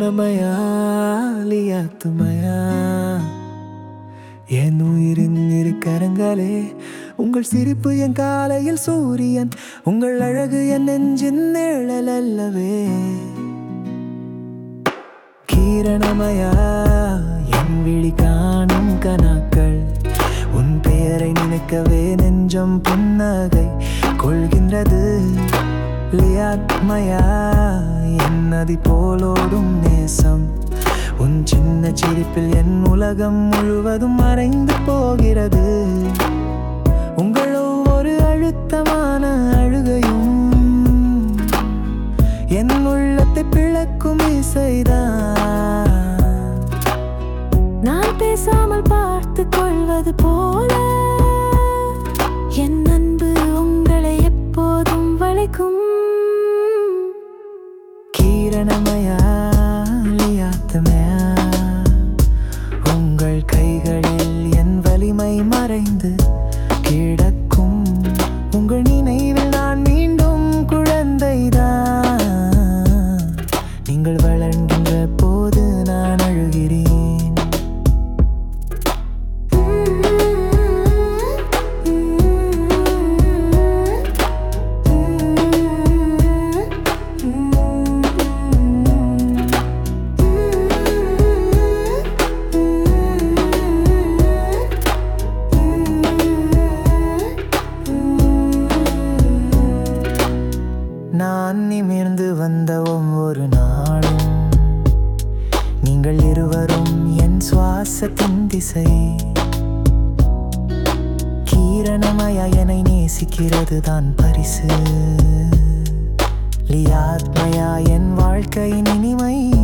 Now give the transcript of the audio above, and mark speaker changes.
Speaker 1: கிரணமயா லியாத்துமயா என் உயிரின் இரு கரங்களே உங்கள் சிரிப்பு என் காலையில் சூரியன் உங்கள் அழகு என் நெஞ்சின் நிழல் அல்லவே கீரணமயா என் விழி காணும் கனாக்கள் உன் பெயரை நினைக்கவே நெஞ்சம் புன்னகை கொள்கின்றது லியாத்மயா என் நதி போலோடும் நேசம் உன் சின்ன சிரிப்பில் என் உலகம் முழுவதும் மறைந்து போகிறது உங்கள் ஒவ்வொரு அழுத்தமான அழுகையும் என் உள்ளத்தை பிளக்கும் இசைதான்
Speaker 2: நான் பேசாமல் பார்த்து கொள்வது போல என் அன்பு உங்களை எப்போதும் வளைக்கும்
Speaker 1: கீரணமயா லியாத்தமயா உங்கள் கைகளில் என் வலிமை மறைந்து கிடக்கும் உங்கள் நினைவில் நான் மீண்டும் குழந்தைதான் நீங்கள் வளர்கின்ற போது நான் அழுகிறேன் நான் நிமிர்ந்து வந்த ஒவ்வொரு நாளும் நீங்கள் இருவரும் என் சுவாசத்தின் திசை கீரணமயா என்னை நேசிக்கிறது தான் பரிசு லியாத்மயா என் வாழ்க்கையின் இனிமை